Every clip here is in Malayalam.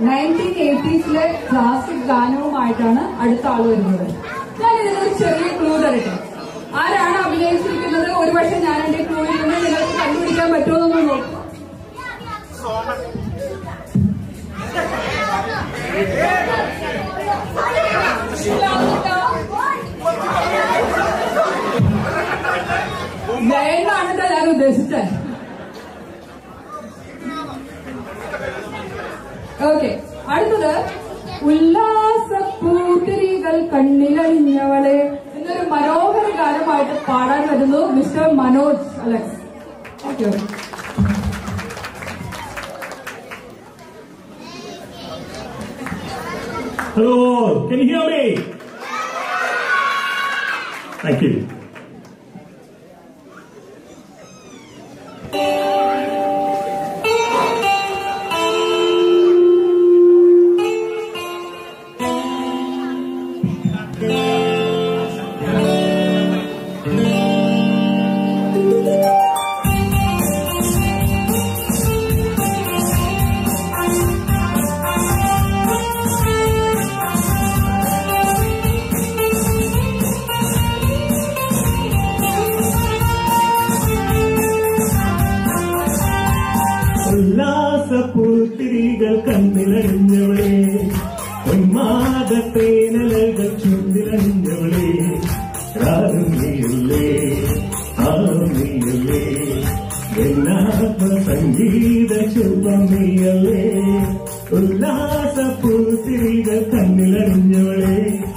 നയൻറ്റീൻ എയ്റ്റീസിലെ ക്ലാസിക് ഗാനവുമായിട്ടാണ് അടുത്ത ആൾ വരുന്നത് ഞാൻ ഇതിനൊരു ചെറിയ ക്ലൂ തരട്ടെ ആരാണ് അഭിനയിച്ചിരിക്കുന്നത് ഒരുപക്ഷെ ഞാൻ എന്റെ ക്ലൂയിൽ നിന്ന് നിങ്ങൾക്ക് കണ്ടുപിടിക്കാൻ പറ്റുമെന്നൊന്ന് നോക്കും വേണ്ടാണ് ഞാൻ ഉദ്ദേശിച്ചത് ഓക്കെ അടുത്തത് ഉല്ലാസ പൂത്തിരികൾ കണ്ണിലണിഞ്ഞവളെ എന്നൊരു മനോഹര ഗാനമായിട്ട് പാടാൻ വരുന്നു mister Manoj Alex okay Hello, can you hear me? Thank you. ഉല്ലാസപ്പൂത്തിരികൾ കണ്ണിലറിഞ്ഞവളെ ഉന്മാദത്തേനലകൾ ചുണ്ടിലറിഞ്ഞവളെ രാഗം നീയല്ലേ ആളും നീയല്ലേ എന്നാത്മ സംഗീത ശുഭം നീയല്ലേ ഉല്ലാസപ്പൂത്തിരികൾ കണ്ണിലറിഞ്ഞവളെ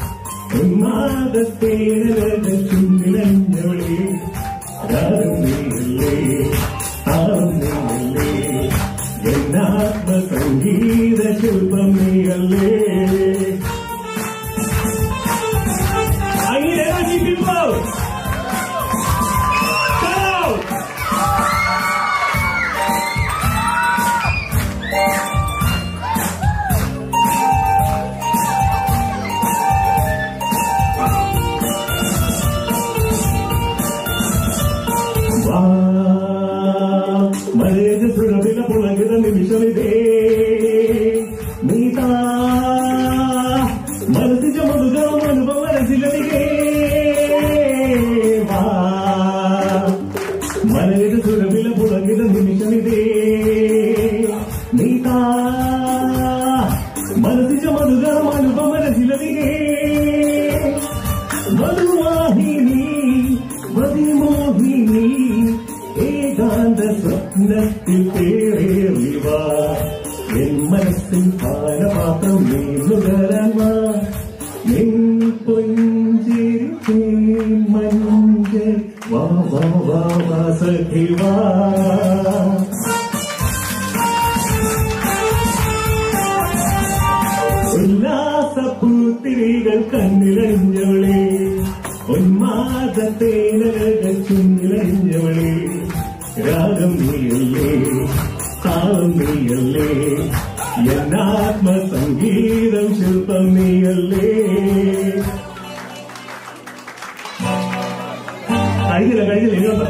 ഉന്മാദത്തേനലകൾ ചുണ്ടിലറിഞ്ഞവളെ രാഗം നീയല്ലേ ആളും നീയല്ലേ എന്നാത്മ സംഗീത ശില്പം നീയല്ലേ അങ്ങനെ energy people! Go! വാ മരേജ സുരഭില പുളകിത നിമിഷമിതേ നീതാ മനസ്സിച്ച മധുരം അനുഭവ രസിലതികേ വാ മരേജ സുരഭില പുളകിത നിമിഷമിതേ നീതാ മനസ്സിച്ച മധുരം അനുഭവ രസിലതികേ മധുവാഹിനി മതിമോഹിനി ഏകാന്ത സ്വപ്നത്തിൽ പേരേറിവ എൻ മനസ്സിൽ പാനപാത്രം നീന്നുകരമ എൻ പുഞ്ചിരി മഞ്ചൽ വാ വാ വാ വാ സഖി വാ ഉല്ലാസപ്പൂത്തിരികൾ കണ്ണിലറിഞ്ഞവളെ ഉന്മാദത്തേനകൾ ചുന്നിലറിഞ്ഞവളെ രാഗം നീയല്ലേ താളം നീയല്ലേ എന്നാത്മ സംഗീതം ശില്പം നീയല്ലേ കഴിഞ്ഞില്ല കഴിഞ്ഞില്ല ഇങ്ങോട്ട്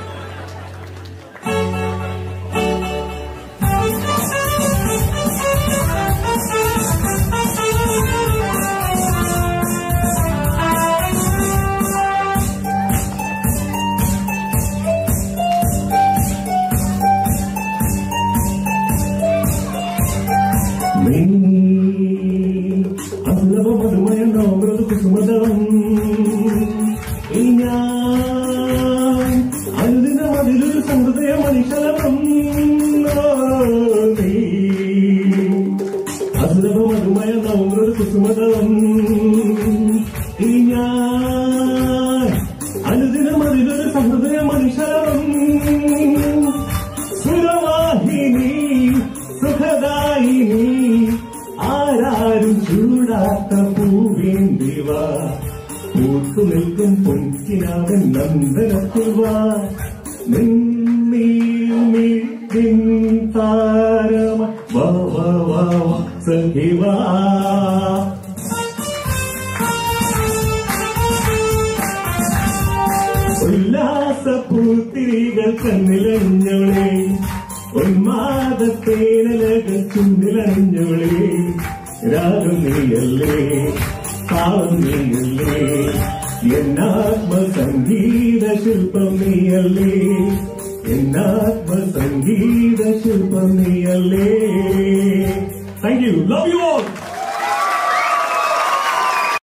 നീ അല്ലവ മധുമയണ്ടോ മൃദു കുസുമതം ഈ ഞാൻ അനുദിന മതിലൊരു സഹൃദയ മനുഷ്യലം നീ അസുലഭ മധുമയണ്ടോ മൃദു കുസുമതം ഈ ഞാൻ അനുദിന മതിലൊരു സഹൃദയ മനുഷ്യലം സുരവാഹിനി സുഖദായിനി ആരാരും ചൂടാത്ത പൂവേണ്ടിവ പൂത്തു നിൽക്കും പൊൻകിനാവൻ നന്ദനത്തുവ നിന്നീ താരമ വാ വാ വാ വാ സഖിവാ ഉല്ലാസ പൂത്തിരികൾ കണ്ണിലഞ്ഞവളെ ഉന്മാദത്തേനലകൾ ചുണ്ടിലണിഞ്ഞോളേ രാഗം നീയല്ലേ താളം നീയല്ലേ എന്നാത്മസംഗീത ശില്പം നീയല്ലേ എന്നാത്മസംഗീത ശില്പം നീയല്ലേ thank you love you all